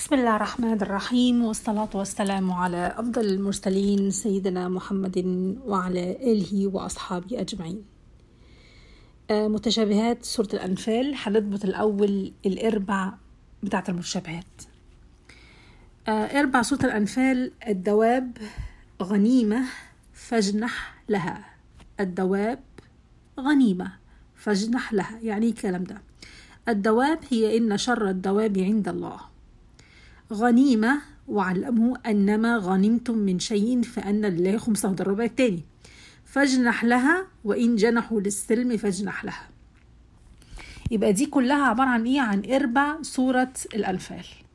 بسم الله الرحمن الرحيم والصلاة والسلام على أفضل المرسلين سيدنا محمد وعلى آله وأصحابه أجمعين آه، متشابهات سورة الأنفال هنضبط الأول الإربع بتاعة المتشابهات آه، إربع سورة الأنفال الدواب غنيمة فاجنح لها الدواب غنيمة فاجنح لها يعني إيه الكلام ده الدواب هي إن شر الدواب عند الله غنيمة واعلموا أنما غنمتم من شيء فأن لله خمسه ده الربع التاني فاجنح لها وإن جنحوا للسلم فاجنح لها يبقى دي كلها عبارة عن إيه عن إربع سورة الأنفال